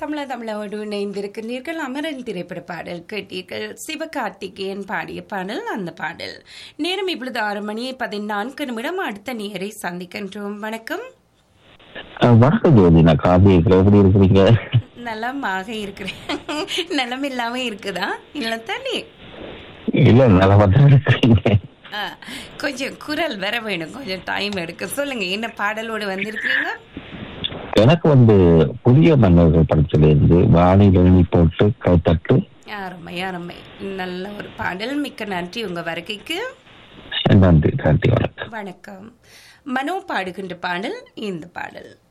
தமிழ தமிழோடு இணைந்திருக்கிறீர்கள் அமரன் திரைப்பட பாடல் கேட்டீர்கள் சிவகார்த்திகேயன் பாடிய பாடல் அந்த பாடல் நேரம் இப்பொழுது ஆறு மணி பதினான்கு நிமிடம் அடுத்த நேரை சந்திக்கின்றோம் வணக்கம் அஹ் வணக்கம் ஜோதி நான் கார்த்திகேயன் எப்படி இருக்கிறீங்க நலமாக இருக்கிறேன் நலம் இல்லாம இருக்குதா இல்ல தானே இல்ல நல்லா தான் இருக்கிறீங்க ஆ, கொஞ்சம் குரல் வர வேணும் கொஞ்சம் டைம் எடுக்க சொல்லுங்க என்ன பாடலோடு வந்திருக்கிறீங்க எனக்கு வந்து புதிய மன்னர்கள் படத்துல இருந்து வானில் எழுதி போட்டு கைத்தட்டு அருமை அருமை நல்ல ஒரு பாடல் மிக்க நன்றி உங்க வருகைக்கு நன்றி நன்றி வணக்கம் வணக்கம் மனோ பாடுகின்ற பாடல் இந்த பாடல்